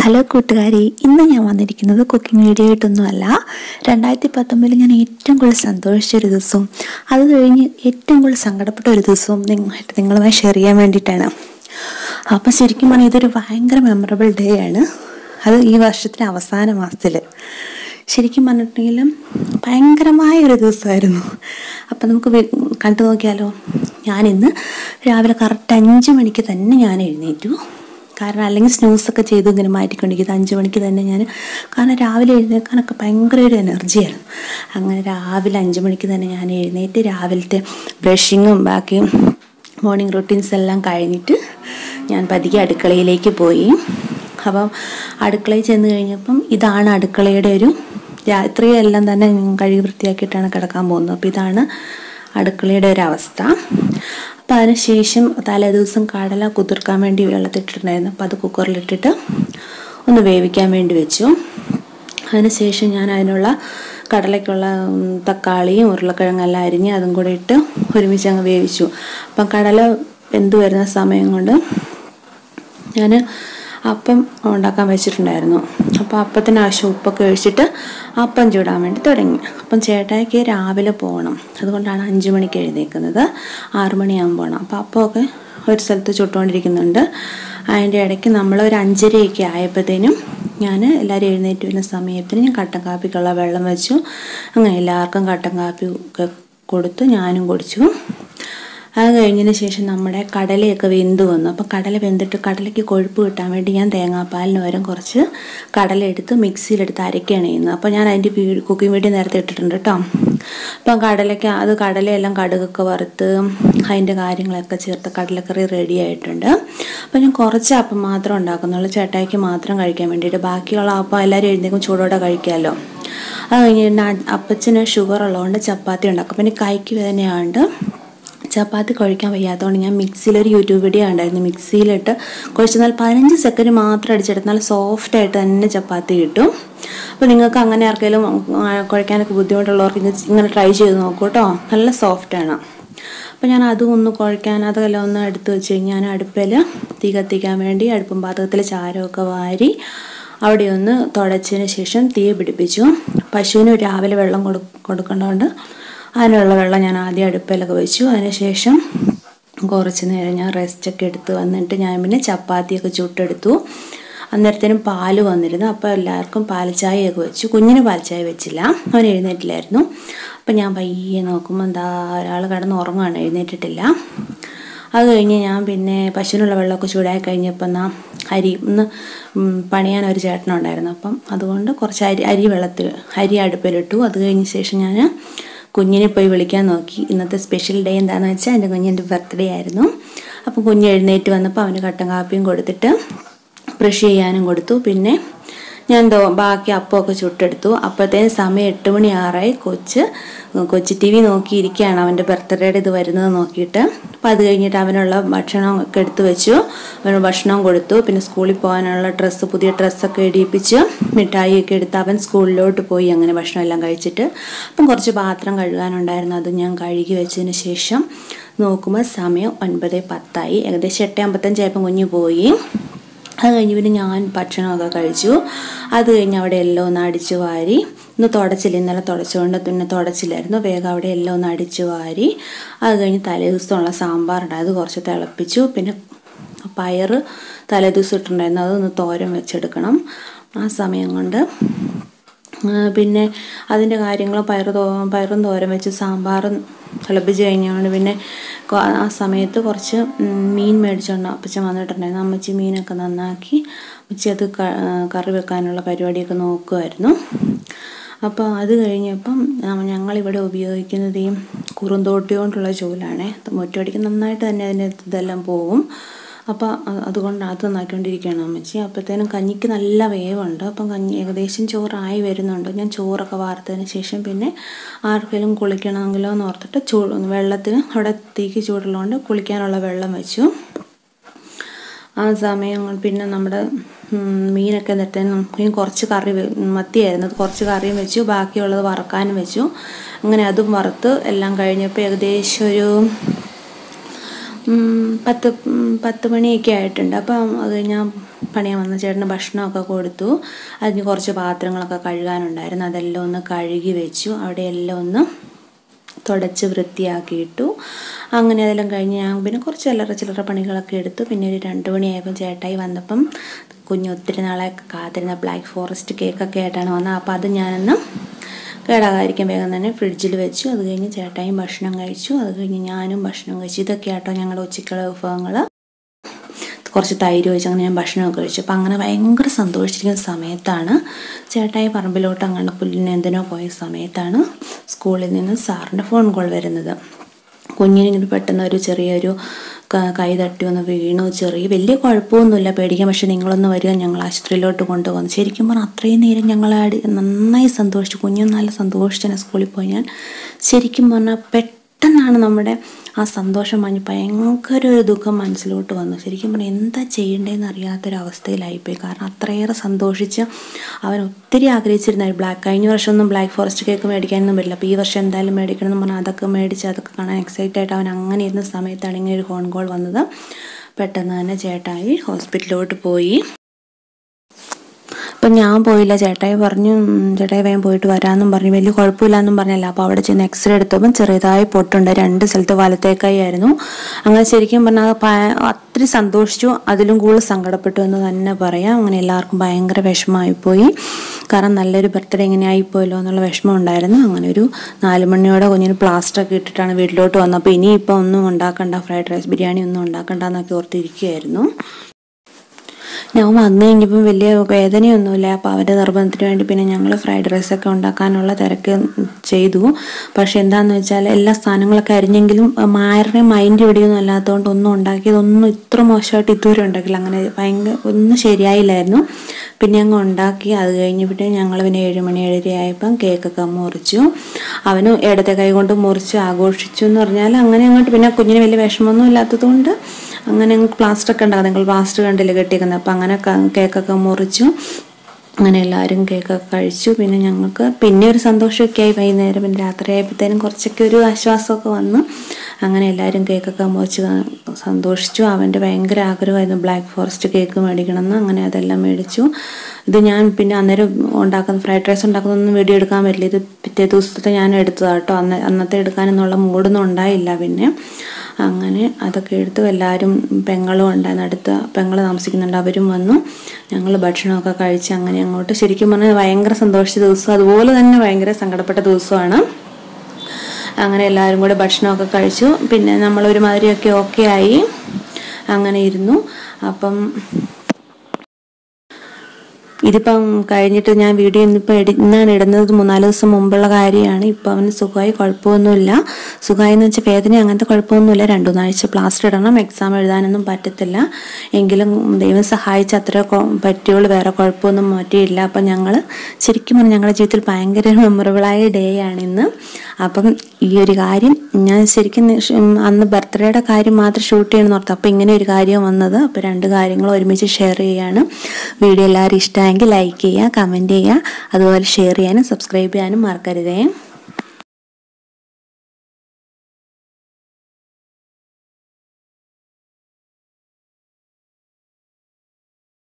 hello കൂട്ടുകാരി ഇന്ന് ഞാൻ വന്നിരിക്കുന്നത് കുക്കിംഗ് വീഡിയോ ആയിട്ടൊന്നുമല്ല രണ്ടായിരത്തി പത്തൊമ്പതിൽ ഞാൻ ഏറ്റവും കൂടുതൽ സന്തോഷിച്ച ഒരു ദിവസവും അത് കഴിഞ്ഞ് ഏറ്റവും കൂടുതൽ സങ്കടപ്പെട്ട ഒരു ദിവസവും നിങ്ങളായിട്ട് നിങ്ങളുമായി ഷെയർ ചെയ്യാൻ വേണ്ടിയിട്ടാണ് അപ്പം ശരിക്കും പറഞ്ഞാൽ ഇതൊരു ഭയങ്കര മെമ്മറബിൾ ഡേ ആണ് അത് ഈ വർഷത്തിൻ്റെ അവസാന മാസത്തിൽ ശരിക്കും പറഞ്ഞിട്ടുണ്ടെങ്കിലും ഭയങ്കരമായ ഒരു ദിവസമായിരുന്നു അപ്പം നമുക്ക് വെ- കണ്ടു നോക്കിയാലോ ഞാനിന്ന് രാവിലെ കറക്റ്റ് അഞ്ച് മണിക്ക് തന്നെ ഞാൻ എഴുന്നേറ്റു കാരണം അല്ലെങ്കിൽ സ്നൂസൊക്കെ ചെയ്ത് ഇങ്ങനെ മാറ്റിക്കൊണ്ടിരിക്കുന്നത് അഞ്ച് മണിക്ക് തന്നെ ഞാൻ കാരണം രാവിലെ എഴുന്നേൽക്കാനൊക്കെ ഭയങ്കര ഒരു എനർജിയായിരുന്നു അങ്ങനെ രാവിലെ അഞ്ച് മണിക്ക് തന്നെ ഞാൻ എഴുന്നേറ്റ് രാവിലത്തെ ബ്രഷിങ്ങും ബാക്കി മോർണിംഗ് റൊട്ടീൻസ് എല്ലാം കഴിഞ്ഞിട്ട് ഞാൻ പതിയെ അടുക്കളയിലേക്ക് പോയി അപ്പം അടുക്കളയിൽ ചെന്ന് കഴിഞ്ഞപ്പം ഇതാണ് അടുക്കളയുടെ ഒരു രാത്രിയും എല്ലാം തന്നെ ഞാൻ കഴുകി വൃത്തിയാക്കിയിട്ടാണ് കിടക്കാൻ പോകുന്നത് അപ്പോൾ ഇതാണ് അടുക്കളയുടെ ഒരു അവസ്ഥ അപ്പോൾ അതിനുശേഷം തലേദിവസം കടല കുതിർക്കാൻ വേണ്ടി വെള്ളത്തിട്ടിട്ടുണ്ടായിരുന്നു അപ്പോൾ അത് കുക്കറിലിട്ടിട്ട് ഒന്ന് വേവിക്കാൻ വേണ്ടി വെച്ചു അതിനുശേഷം ഞാൻ അതിനുള്ള കടലയ്ക്കുള്ള ഉം, തക്കാളിയും ഉരുളക്കിഴങ്ങെല്ലാം അരിഞ്ഞ് അതും കൂടെ ഇട്ട് ഒരുമിച്ച് അങ്ങ് വേവിച്ചു അപ്പം കടല വെന്ത് വരുന്ന സമയം കൊണ്ട് ഞാൻ അപ്പം ഉണ്ടാക്കാൻ വെച്ചിട്ടുണ്ടായിരുന്നു അപ്പോൾ അപ്പത്തിന് ആവശ്യം ഉപ്പൊക്കെ ഒഴിച്ചിട്ട് അപ്പം ചൂടാൻ വേണ്ടി തുടങ്ങി അപ്പം ചേട്ടായിക്ക് രാവിലെ പോകണം അതുകൊണ്ടാണ് അഞ്ച് മണിക്ക് എഴുന്നേൽക്കുന്നത് ആറ് മണിയാകുമ്പോൾ പോകണം അപ്പോൾ അപ്പമൊക്കെ ഒരു സ്ഥലത്ത് ചുട്ടുകൊണ്ടിരിക്കുന്നുണ്ട് അതിൻ്റെ ഇടയ്ക്ക് നമ്മൾ ഒരു അഞ്ചരയൊക്കെ ആയപ്പോഴത്തേനും ഞാൻ എല്ലാവരും എഴുന്നേറ്റ് വരുന്ന സമയത്തിന് ഞാൻ കട്ടൻ കാപ്പിക്കുള്ള വെള്ളം വെച്ചു അങ്ങനെ എല്ലാവർക്കും കട്ടൻ കാപ്പി ഒക്കെ കൊടുത്തു ഞാനും കുടിച്ചു അത് കഴിഞ്ഞതിന് ശേഷം നമ്മുടെ കടലയൊക്കെ വെന്ത് വന്നു അപ്പോൾ കടല വെന്തിട്ട് കടലയ്ക്ക് കൊഴുപ്പ് കിട്ടാൻ വേണ്ടി ഞാൻ തേങ്ങാപ്പാലിന് പകരം കുറച്ച് കടല എടുത്ത് മിക്സിയിലെടുത്ത് അരയ്ക്കുകയാണ് ചെയ്യുന്നത് അപ്പോൾ ഞാൻ അതിൻ്റെ കുക്കിംഗ് വീഡിയോ നേരത്തെ ഇട്ടിട്ടുണ്ട് കേട്ടോ അപ്പം കടലയ്ക്ക് അത് കടലയെല്ലാം കടുകൊക്കെ വറുത്ത് അതിൻ്റെ കാര്യങ്ങളൊക്കെ ചേർത്ത് കടലക്കറി റെഡി ആയിട്ടുണ്ട് അപ്പോൾ ഞാൻ കുറച്ച് അപ്പം മാത്രം ഉണ്ടാക്കുന്നുള്ളൂ ചേട്ടായിക്ക് മാത്രം കഴിക്കാൻ വേണ്ടിയിട്ട് ബാക്കിയുള്ള അപ്പം എല്ലാവരും എഴുന്നേക്കും ചൂടോടെ കഴിക്കാമല്ലോ അത് കഴിഞ്ഞ് അപ്പച്ചന് ഷുഗർ ഉള്ളതുകൊണ്ട് ചപ്പാത്തി ഉണ്ടാക്കും പിന്നെ കൈക്ക് വേദനയാണ്ട് ചപ്പാത്തി കുഴയ്ക്കാൻ വയ്യാത്തതുകൊണ്ട് ഞാൻ മിക്സിയിലൊരു യൂട്യൂബ് വീഡിയോ ഉണ്ടായിരുന്നു മിക്സിയിലിട്ട് കുഴച്ചെന്നാൽ പതിനഞ്ച് സെക്കൻഡ് മാത്രം അടിച്ചെടുത്താൽ സോഫ്റ്റ് ആയിട്ട് തന്നെ ചപ്പാത്തി കിട്ടും അപ്പോൾ നിങ്ങൾക്ക് അങ്ങനെ ആർക്കെങ്കിലും ആ, കുഴയ്ക്കാനൊക്കെ ബുദ്ധിമുട്ടുള്ളവർക്ക് ഇത് ഇങ്ങനെ ട്രൈ ചെയ്ത് നോക്കൂ കേട്ടോ നല്ല സോഫ്റ്റാണ് അപ്പോൾ ഞാൻ അതും ഒന്ന് കുഴയ്ക്കാൻ അതെല്ലാം ഒന്ന് എടുത്ത് വെച്ച് കഴിഞ്ഞാൽ ഞാൻ അടുപ്പിൽ തീ കത്തിക്കാൻ വേണ്ടി അടുപ്പും പാത്രത്തിൽ ചാരമൊക്കെ വാരി അവിടെ ഒന്ന് തുടച്ചതിന് ശേഷം തീ പിടിപ്പിച്ചു പശുവിന് രാവിലെ വെള്ളം കൊടു കൊടുക്കേണ്ടതുകൊണ്ട് അതിനുള്ള വെള്ളം ഞാൻ ആദ്യം അടുപ്പിലൊക്കെ വെച്ചു അതിനുശേഷം കുറച്ച് നേരം ഞാൻ റെസ്റ്റൊക്കെ എടുത്ത് വന്നിട്ട് ഞാൻ പിന്നെ ചപ്പാത്തിയൊക്കെ ചുട്ടെടുത്തു അന്നേരത്തേനും പാല് വന്നിരുന്നു അപ്പോൾ എല്ലാവർക്കും പാൽച്ചായയൊക്കെ വെച്ചു കുഞ്ഞിന് പാൽച്ചായ വെച്ചില്ല അവൻ എഴുന്നേറ്റില്ലായിരുന്നു അപ്പം ഞാൻ പയ്യെ നോക്കുമ്പോൾ എന്താ ഒരാൾ കിടന്ന് ഉറങ്ങുകയാണ് എഴുന്നേറ്റിട്ടില്ല അത് കഴിഞ്ഞ് ഞാൻ പിന്നെ പശുവിനുള്ള വെള്ളമൊക്കെ ചൂടായി കഴിഞ്ഞപ്പോൾ എന്നാ അരി ഒന്ന് ഉം, പണിയാൻ ഒരു ചേട്ടനുണ്ടായിരുന്നു അപ്പം അതുകൊണ്ട് കുറച്ച് അരി അരി വെള്ളത്തിൽ അരി അടുപ്പിലിട്ടു അത് കഴിഞ്ഞ ശേഷം ഞാൻ കുഞ്ഞിനെ പോയി വിളിക്കാൻ നോക്കി ഇന്നത്തെ സ്പെഷ്യൽ ഡേ എന്താണെന്ന് വെച്ചാൽ എൻ്റെ കുഞ്ഞിൻ്റെ ബർത്ത്ഡേ ആയിരുന്നു അപ്പം കുഞ്ഞ് എഴുന്നേറ്റ് വന്നപ്പോൾ അവന് കട്ടൻ കാപ്പിയും കൊടുത്തിട്ട് ബ്രഷ് ചെയ്യാനും കൊടുത്തു പിന്നെ ഞാൻ ദോ ബാക്കി അപ്പമൊക്കെ ചുട്ടെടുത്തു അപ്പോഴത്തേനും സമയം എട്ട് മണി ആറായി കൊച്ച് കൊച്ച് ടി വി നോക്കിയിരിക്കുകയാണ് അവൻ്റെ ബർത്ത്ഡേയുടെ ഇത് വരുന്നത് നോക്കിയിട്ട് അപ്പോൾ അത് കഴിഞ്ഞിട്ട് അവനുള്ള ഭക്ഷണം ഒക്കെ എടുത്തു വെച്ചു അവന് ഭക്ഷണം കൊടുത്തു പിന്നെ സ്കൂളിൽ പോകാനുള്ള ഡ്രസ്സ് പുതിയ ഡ്രസ്സൊക്കെ ഇടിയിപ്പിച്ച് മിഠായിയൊക്കെ എടുത്ത് അവൻ സ്കൂളിലോട്ട് പോയി അങ്ങനെ ഭക്ഷണം എല്ലാം കഴിച്ചിട്ട് അപ്പം കുറച്ച് പാത്രം കഴുകാനുണ്ടായിരുന്നു അത് ഞാൻ കഴുകി വെച്ചതിന് ശേഷം നോക്കുമ്പോൾ സമയം ഒൻപത് പത്തായി ഏകദേശം എട്ട് അമ്പത്തഞ്ചായപ്പം കുഞ്ഞ് പോയി അത് കഴിഞ്ഞ് പിന്നെ ഞാൻ ഭക്ഷണമൊക്കെ കഴിച്ചു അത് കഴിഞ്ഞ് അവിടെ എല്ലാം ഒന്ന് അടിച്ചു വാരി ഇന്ന് തുടച്ചില്ല ഇന്നലെ തുടച്ചുകൊണ്ട് പിന്നെ തുടച്ചില്ലായിരുന്നു വേഗം അവിടെ എല്ലാം ഒന്ന് അടിച്ചു വാരി അത് കഴിഞ്ഞ് തലേ ദിവസമുള്ള സാമ്പാറുണ്ട് അത് കുറച്ച് തിളപ്പിച്ചു പിന്നെ പയറ് തലേ ദിവസം ഇട്ടിട്ടുണ്ടായിരുന്നു അതൊന്ന് തോരൻ വെച്ചെടുക്കണം ആ സമയം കൊണ്ട് ആ, പിന്നെ അതിൻ്റെ കാര്യങ്ങൾ പയറ് തോ പയറും തോരൻ വെച്ച് സാമ്പാറും തിളപ്പിച്ച് കഴിഞ്ഞുകൊണ്ട് പിന്നെ കൊ- ആ സമയത്ത് കുറച്ച് ഉം, മീൻ മേടിച്ചുകൊണ്ട് അപ്പച്ചൻ വന്നിട്ടുണ്ടായിരുന്നു അമ്മച്ചി മീനൊക്കെ നന്നാക്കി അമ്മച്ചി അത് ക- ആ, കറി വെക്കാനുള്ള പരിപാടിയൊക്കെ നോക്കുമായിരുന്നു അപ്പോൾ അത് കഴിഞ്ഞപ്പം ആ, ഞങ്ങളിവിടെ ഉപയോഗിക്കുന്നത് ഈ കുറുന്തോട്ടി കൊണ്ടുള്ള ചൂലാണ് മുറ്റടിക്ക് നന്നായിട്ട് തന്നെ അതിൻ്റെ ഇതെല്ലാം പോകും അപ്പോൾ അ- അതുകൊണ്ട് അത് നന്നാക്കിക്കൊണ്ടിരിക്കുകയാണ് അമ്മച്ചി അപ്പോഴത്തേനും കഞ്ഞിക്ക് നല്ല വേവുണ്ട് അപ്പം കഞ്ഞി ഏകദേശം ചോറായി വരുന്നുണ്ട് ഞാൻ ചോറൊക്കെ വാർത്തതിന് ശേഷം പിന്നെ ആർക്കെങ്കിലും കുളിക്കണമെങ്കിലോ എന്ന് ഓർത്തിട്ട് ചൂ വെള്ളത്തിന് അവിടെ തീക്ക് ചൂടുള്ളതുകൊണ്ട് കുളിക്കാനുള്ള വെള്ളം വെച്ചു ആ സമയം കൊണ്ട് പിന്നെ നമ്മുടെ ഉം, മീനൊക്കെ എന്നിട്ടേനും മീൻ കുറച്ച് കറി വെ- മത്തിയായിരുന്നു അത് കുറച്ച് കറിയും വെച്ചു ബാക്കിയുള്ളത് വറക്കാനും വെച്ചു അങ്ങനെ അതും വറുത്ത് എല്ലാം കഴിഞ്ഞപ്പോൾ ഏകദേശം ഒരു ഉം, പത്ത് ഉം, പത്ത് മണിയൊക്കെ ആയിട്ടുണ്ട് അപ്പം അത് ഞാൻ പണിയാൻ വന്ന ചേട്ടന് ഭക്ഷണമൊക്കെ കൊടുത്തു അതിന് കുറച്ച് പാത്രങ്ങളൊക്കെ കഴുകാനുണ്ടായിരുന്നു അതെല്ലാം ഒന്ന് കഴുകി വെച്ചു അവിടെ എല്ലാം ഒന്ന് തുടച്ച് വൃത്തിയാക്കിയിട്ടു അങ്ങനെ അതെല്ലാം കഴിഞ്ഞ് ഞാൻ പിന്നെ കുറച്ച് ചില്ലറ ചില്ലറ പണികളൊക്കെ എടുത്തു പിന്നെ ഒരു രണ്ട് മണിയായപ്പം ചേട്ടായി വന്നപ്പം കുഞ്ഞ് ഒത്തിരി നാളെ കാത്തിരുന്ന ബ്ലാക്ക് ഫോറസ്റ്റ് കേക്കൊക്കെ ആയിട്ടാണ് വന്നത് അപ്പോൾ അത് ഞാനൊന്ന് കേടാകാതിരിക്കാൻ വേഗം തന്നെ ഫ്രിഡ്ജിൽ വെച്ചു അത് കഴിഞ്ഞ് ചേട്ടായും ഭക്ഷണം കഴിച്ചു അത് കഴിഞ്ഞ് ഞാനും ഭക്ഷണം കഴിച്ചു ഇതൊക്കെ ആട്ടോ ഞങ്ങളുടെ ഉച്ചക്കുള്ള വിഭവങ്ങൾ കുറച്ച് തൈര് ഒഴിച്ച് അങ്ങനെ ഞാൻ ഭക്ഷണമൊക്കെ കഴിച്ചു അപ്പം അങ്ങനെ ഭയങ്കര സന്തോഷിച്ചിരിക്കുന്ന സമയത്താണ് ചേട്ടായി പറമ്പിലോട്ട് അങ്ങനെ പുല്ലിന് എന്തിനോ പോയ സമയത്താണ് സ്കൂളിൽ നിന്ന് സാറിൻ്റെ ഫോൺ കോൾ വരുന്നത് കുഞ്ഞിനിങ്ങനെ പെട്ടെന്ന് ഒരു ചെറിയൊരു ക- കൈ തട്ടി ഒന്ന് വീണു ചെറിയ വലിയ കുഴപ്പമൊന്നുമില്ല പേടിക്കാൻ പക്ഷെ നിങ്ങളൊന്ന് വരിക ഞങ്ങൾ ആശുപത്രിയിലോട്ട് കൊണ്ടുപോകുന്നു ശരിക്കും പറഞ്ഞാൽ അത്രയും നേരം ഞങ്ങൾ ആടി നന്നായി സന്തോഷിച്ചു കുഞ്ഞും നല്ല സന്തോഷിച്ചാണ് സ്കൂളിൽ പോയി ഞാൻ ശരിക്കും പറഞ്ഞാൽ പെട്ടെന്നാണ് നമ്മുടെ ആ സന്തോഷം മഞ്ഞ് ഭയങ്കര ഒരു ദുഃഖം മനസ്സിലോട്ട് വന്നു ശരിക്കും പറഞ്ഞാൽ എന്താ ചെയ്യേണ്ടതെന്ന് അറിയാത്തൊരവസ്ഥയിലായിപ്പോയി കാരണം അത്രയേറെ സന്തോഷിച്ച് അവൻ ഒത്തിരി ആഗ്രഹിച്ചിരുന്ന ബ്ലാക്ക് കഴിഞ്ഞ വർഷമൊന്നും ബ്ലാക്ക് ഫോറസ്റ്റ് കേക്ക് മേടിക്കാനൊന്നും പറ്റില്ല അപ്പോൾ ഈ വർഷം എന്തായാലും മേടിക്കണം എന്ന് പറഞ്ഞാൽ അതൊക്കെ മേടിച്ച് അതൊക്കെ കാണാൻ എക്സൈറ്റ് ആയിട്ട് അവൻ അങ്ങനെ ഇരുന്ന സമയത്താണ് ഇങ്ങനെ ഒരു ഫോൺ കോൾ വന്നത് പെട്ടെന്ന് തന്നെ ചേട്ടായി ഹോസ്പിറ്റലിലോട്ട് പോയി അപ്പം ഞാൻ പോയില്ല ചേട്ടായി പറഞ്ഞു "ഉം, ചേട്ടായി വേഗം പോയിട്ട് വരാമെന്നും പറഞ്ഞു വലിയ കുഴപ്പമില്ലാന്നും പറഞ്ഞല്ല അപ്പോൾ അവിടെ ചെന്ന് എക്സ്റേ എടുത്തപ്പം ചെറിയതായി പൊട്ടുണ്ട് രണ്ട് സ്ഥലത്ത് വലത്തേക്കായി ആയിരുന്നു അങ്ങനെ ശരിക്കും പറഞ്ഞാൽ ഭയ- അത്രയും സന്തോഷിച്ചു അതിലും കൂടുതൽ സങ്കടപ്പെട്ടു എന്ന് തന്നെ പറയാം അങ്ങനെ എല്ലാവർക്കും ഭയങ്കര വിഷമമായിപ്പോയി കാരണം നല്ലൊരു ബർത്ത്ഡേ ഇങ്ങനെ ആയിപ്പോയല്ലോ എന്നുള്ള വിഷമം ഉണ്ടായിരുന്നു അങ്ങനെ ഒരു നാല് മണിയോടെ കുഞ്ഞിന് പ്ലാസ്റ്റർ ഒക്കെ ഇട്ടിട്ടാണ് വീട്ടിലോട്ട് വന്നത് അപ്പോൾ ഇനിയിപ്പോൾ ഒന്നും ഉണ്ടാക്കണ്ട ഫ്രൈഡ് റൈസ് ബിരിയാണി ഒന്നും ഉണ്ടാക്കണ്ട എന്നൊക്കെ ഓർത്തിരിക്കുകയായിരുന്നു ഞാൻ വന്നു കഴിഞ്ഞപ്പം വലിയ വേദനയൊന്നുമില്ല അപ്പോൾ അവരുടെ നിർബന്ധത്തിന് വേണ്ടി പിന്നെ ഞങ്ങൾ ഫ്രൈഡ് റൈസൊക്കെ ഉണ്ടാക്കാനുള്ള തിരക്ക് ചെയ്തു പക്ഷെ എന്താണെന്ന് വെച്ചാൽ എല്ലാ സാധനങ്ങളൊക്കെ അരിഞ്ഞെങ്കിലും മായറിനെ മൈൻഡ് ഇവിടെയൊന്നും അല്ലാത്തതുകൊണ്ട് ഒന്നും ഉണ്ടാക്കിയതൊന്നും ഇത്ര മോശമായിട്ട് ഇതുവരെ ഉണ്ടാക്കില്ല അങ്ങനെ ഭയങ്കര ഒന്നും ശരിയായില്ലായിരുന്നു പിന്നെ അങ്ങ് ഉണ്ടാക്കി അത് കഴിഞ്ഞ് പിന്നെ ഞങ്ങൾ പിന്നെ ഏഴ് മണി ഏഴര ആയപ്പം കേക്കൊക്കെ മുറിച്ചു അവന് ഇടത്തെ കൈ കൊണ്ട് മുറിച്ച് ആഘോഷിച്ചു എന്ന് പറഞ്ഞാൽ അങ്ങനെ അങ്ങോട്ട് പിന്നെ കുഞ്ഞിന് വലിയ വിഷമമൊന്നും ഇല്ലാത്തതുകൊണ്ട് അങ്ങനെ പ്ലാസ്റ്റർ ഒക്കെ ഉണ്ടാകും നിങ്ങൾ പ്ലാസ്റ്റർ കണ്ടില്ല കെട്ടിയിരിക്കുന്നത് അപ്പം അങ്ങനെ ക- കേക്കൊക്കെ മുറിച്ചു അങ്ങനെ എല്ലാവരും കേക്കൊക്കെ കഴിച്ചു പിന്നെ ഞങ്ങൾക്ക് പിന്നെ ഒരു സന്തോഷമൊക്കെ ആയി വൈകുന്നേരം പിന്നെ രാത്രി ആയപ്പോഴത്തേനും കുറച്ചൊക്കെ ഒരു ആശ്വാസമൊക്കെ വന്നു അങ്ങനെ എല്ലാവരും കേക്കൊക്കെ മുറിച്ച് ക- സന്തോഷിച്ചു അവൻ്റെ ഭയങ്കര ആഗ്രഹമായിരുന്നു ബ്ലാക്ക് ഫോറസ്റ്റ് കേക്ക് മേടിക്കണമെന്ന് അങ്ങനെ അതെല്ലാം മേടിച്ചു ഇത് ഞാൻ പിന്നെ അന്നേരം ഉണ്ടാക്കുന്ന ഫ്രൈഡ് റൈസ് ഉണ്ടാക്കുന്നൊന്നും വീഡിയോ എടുക്കാൻ പറ്റില്ല ഇത് പിറ്റേ ദിവസത്തെ ഞാൻ എടുത്തതാണ് കേട്ടോ അന്ന് അന്നത്തെ എടുക്കാനെന്നുള്ള മൂടൊന്നും ഉണ്ടായില്ല പിന്നെ അങ്ങനെ അതൊക്കെ എടുത്തു എല്ലാവരും പെങ്ങളും ഉണ്ടായിരുന്നു അടുത്ത പെങ്ങൾ താമസിക്കുന്നുണ്ട് അവരും വന്നു ഞങ്ങൾ ഭക്ഷണമൊക്കെ കഴിച്ച് അങ്ങനെ അങ്ങോട്ട് ശരിക്കും പറഞ്ഞാൽ ഭയങ്കര സന്തോഷിച്ച ദിവസം അതുപോലെ തന്നെ ഭയങ്കര സങ്കടപ്പെട്ട ദിവസമാണ് അങ്ങനെ എല്ലാവരും കൂടെ ഭക്ഷണമൊക്കെ കഴിച്ചു പിന്നെ നമ്മൾ ഒരുമാതിരിയൊക്കെ ഓക്കെ ആയി അങ്ങനെ ഇരുന്നു അപ്പം ഇതിപ്പം കഴിഞ്ഞിട്ട് ഞാൻ വീഡിയോ ഇന്നിപ്പോൾ എഡി ഇന്നാണ് ഇടുന്നത് മൂന്നാല് ദിവസം മുമ്പുള്ള കാര്യമാണ് ഇപ്പം അവന് സുഖമായി കുഴപ്പമൊന്നുമില്ല സുഖമായി എന്ന് വെച്ചാൽ വേദന അങ്ങനത്തെ കുഴപ്പമൊന്നുമില്ല രണ്ടു മൂന്നാഴ്ച പ്ലാസ്റ്റർ ഇടണം എക്സാം എഴുതാനൊന്നും പറ്റത്തില്ല എങ്കിലും ദൈവം സഹായിച്ച് അത്ര കൊ- പറ്റിയുള്ളൂ വേറെ കുഴപ്പമൊന്നും മാറ്റിയില്ല അപ്പം ഞങ്ങൾ ശരിക്കും പറഞ്ഞാൽ ഞങ്ങളുടെ ജീവിതത്തിൽ ഭയങ്കര മെമ്മറബിളായ ഡേ ആണ് ഇന്ന് അപ്പം ഈ ഒരു കാര്യം ഞാൻ ശരിക്കും നി- ഷ്- ഉം, അന്ന് ബർത്ത്ഡേയുടെ കാര്യം മാത്രം ഷൂട്ട് ചെയ്യണമെന്ന് ഓർത്തു അപ്പം ഇങ്ങനെ ഒരു കാര്യം വന്നത് അപ്പോൾ രണ്ട് കാര്യങ്ങൾ ഒരുമിച്ച് ഷെയർ ചെയ്യാണ് വീഡിയോ എല്ലാവരും ഇഷ്ടമായെങ്കിൽ ലൈക്ക് ചെയ്യുക കമൻറ്റ് ചെയ്യുക അതുപോലെ ഷെയർ ചെയ്യാനും സബ്സ്ക്രൈബ് ചെയ്യാനും മറക്കരുതേ